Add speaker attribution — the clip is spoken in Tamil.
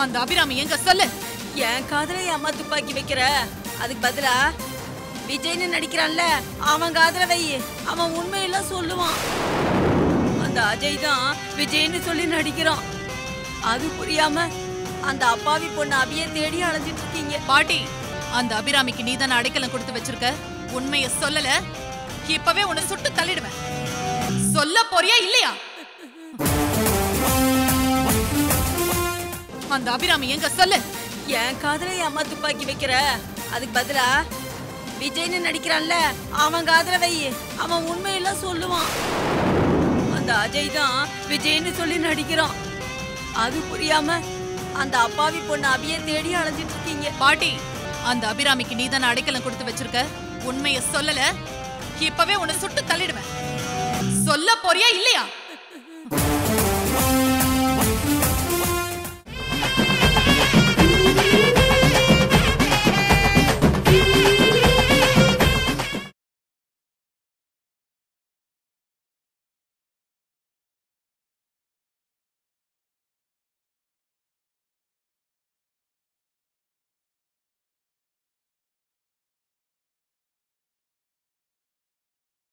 Speaker 1: அந்த அபிராமி எங்க சொல்லு
Speaker 2: என் காதுல என் அம்மா துப்பாக்கி வைக்கிற அதுக்கு பதிலா விஜய்னு நடிக்கிறான்ல அவன் காதுல வை அவன் உண்மையெல்லாம் சொல்லுவான் அந்த அஜய் தான் விஜய்னு சொல்லி நடிக்கிறான் அது புரியாம அந்த அப்பாவி பொண்ணு அபிய தேடி அலைஞ்சிட்டு இருக்கீங்க
Speaker 1: பாட்டி அந்த அபிராமிக்கு நீ தானே அடைக்கலம் கொடுத்து வச்சிருக்க உண்மைய சொல்லல இப்பவே உன்னை சுட்டு தள்ளிடுவேன் சொல்ல போறியா இல்லையா அந்த அபிராமி எங்க சொல்லு
Speaker 2: என் காதுல என் அம்மா துப்பாக்கி வைக்கிற அதுக்கு பதிலா விஜய்னு நடிக்கிறான்ல அவன் காதுல வை அவன் உண்மையெல்லாம் சொல்லுவான் அந்த அஜய் தான் விஜய்னு சொல்லி நடிக்கிறான் அது புரியாம அந்த அப்பாவி பொண்ணு அபிய தேடி அலைஞ்சிட்டு இருக்கீங்க
Speaker 1: பாட்டி அந்த அபிராமிக்கு நீ தானே அடைக்கலம் கொடுத்து வச்சிருக்க உண்மைய சொல்லல இப்பவே உன்னை சுட்டு தள்ளிடுவேன் சொல்ல போறியா இல்லையா